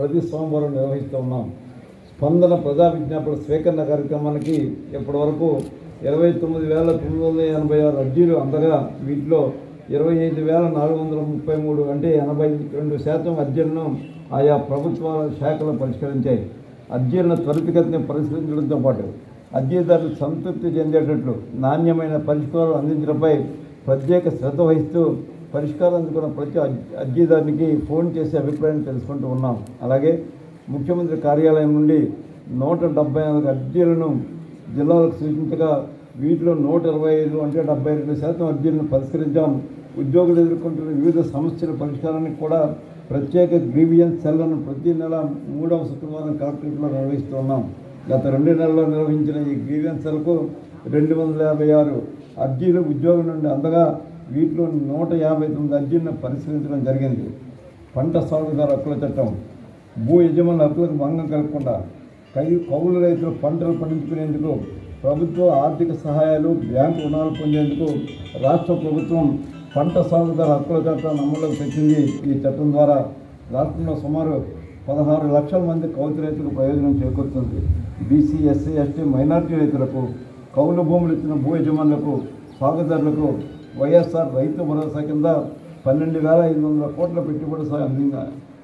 ప్రతి సోమవారం నిర్వహిస్తూ ఉన్నాం స్పందన ప్రజా విజ్ఞాపన స్వీకరణ కార్యక్రమానికి ఇప్పటి వరకు ఇరవై తొమ్మిది వేల తొమ్మిది వందల ఎనభై ఆరు అర్జీలు అందగా వీటిలో ఇరవై ఐదు వేల నాలుగు వందల ముప్పై మూడు అంటే ఎనభై రెండు శాతం అర్జీలను ఆయా ప్రభుత్వ శాఖలు పరిష్కరించాయి అర్జీలను త్వరితగతిని పరిష్కరించడంతో పాటు అర్జీదారులు సంతృప్తి చెందేటట్లు నాణ్యమైన పరిష్కారం అందించడంపై ప్రత్యేక శ్రద్ధ వహిస్తూ పరిష్కారం అందుకున్న ప్రతి అర్జీ- అర్జీదారునికి ఫోన్ చేసి అభిప్రాయం తెలుసుకుంటూ ఉన్నాం అలాగే ముఖ్యమంత్రి కార్యాలయం నుండి నూట డెబ్బై నాలుగు అర్జీలను జిల్లాలకు సూచించగా వీటిలో నూట ఇరవై ఐదు అంటే డెబ్బై రెండు శాతం అర్జీలను పరిష్కరించాం ఉద్యోగులు ఎదుర్కొంటున్న వివిధ సమస్యల పరిష్కారానికి కూడా ప్రత్యేక గ్రీవియన్స్ సెల్లను ప్రతి నెల మూడవ శుక్రవారం కలెక్టరేట్లో నిర్వహిస్తున్నాం గత రెండు నెలల్లో నిర్వహించిన ఈ గ్రీవియన్స్ సెల్కు రెండు వందల యాభై ఆరు అర్జీలు ఉద్యోగం నుండి అందగా వీటిలో నూట యాభై తొమ్మిది అర్జీలను పరిశీలించడం జరిగింది పంట సాగుదారు హక్కుల చట్టం భూ యజమానుల హక్కులకు భంగం కలగకుండా కై కౌలు రైతులు పంటలు పండించుకునేందుకు ప్రభుత్వ ఆర్థిక సహాయాలు బ్యాంకు రుణాలు పొందేందుకు రాష్ట్ర ప్రభుత్వం పంట సాగుదారు హక్కుల చట్టాన్ని అమల్లోకి తెచ్చింది ఈ చట్టం ద్వారా రాష్ట్రంలో సుమారు పదహారు లక్షల మంది కౌలు రైతులకు ప్రయోజనం చేకూరుతుంది బీసీ ఎస్సీ ఎస్టీ మైనార్టీ రైతులకు కౌలు భూములు ఇచ్చిన భూ యజమానులకు సాగుదారులకు వైఎస్ఆర్ రైతు భరోసా కింద పన్నెండు వేల ఐదు వందల కోట్ల పెట్టుబడి సాయం అందింది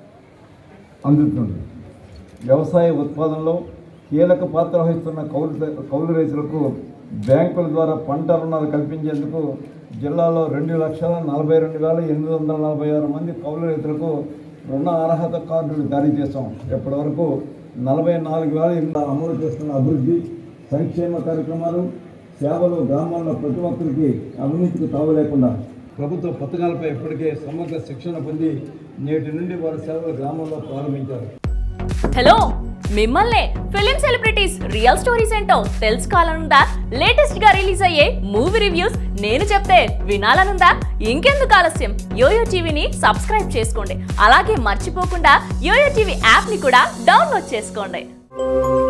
అందుతుంది వ్యవసాయ ఉత్పాదనలో కీలక పాత్ర వహిస్తున్న కౌలు కౌలు రైతులకు బ్యాంకుల ద్వారా పంట రుణాలు కల్పించేందుకు జిల్లాలో రెండు లక్షల నలభై రెండు వేల ఎనిమిది వందల నలభై ఆరు మంది కౌలు రైతులకు రుణ అర్హత కార్డులు జారీ చేశాం ఇప్పటి వరకు నలభై నాలుగు వేల ఎనిమిది అమలు చేస్తున్న అభివృద్ధి సంక్షేమ కార్యక్రమాలు సేవలు గ్రామాల్లో ప్రతి ఒక్కరికి అవినీతికి తావు లేకుండా ప్రభుత్వ పథకాలపై ఇప్పటికే సమగ్ర శిక్షణ పొంది నేటి నుండి వారి సేవలు గ్రామాల్లో ప్రారంభించారు హలో మిమ్మల్నే ఫిలిం సెలబ్రిటీస్ రియల్ స్టోరీస్ ఏంటో తెలుసుకోవాలనుందా లేటెస్ట్ గా రిలీజ్ అయ్యే మూవీ రివ్యూస్ నేను చెప్తే వినాలనుందా ఇంకెందుకు ఆలస్యం యోయో టీవీని సబ్స్క్రైబ్ చేసుకోండి అలాగే మర్చిపోకుండా యోయో టీవీ యాప్ ని కూడా డౌన్లోడ్ చేసుకోండి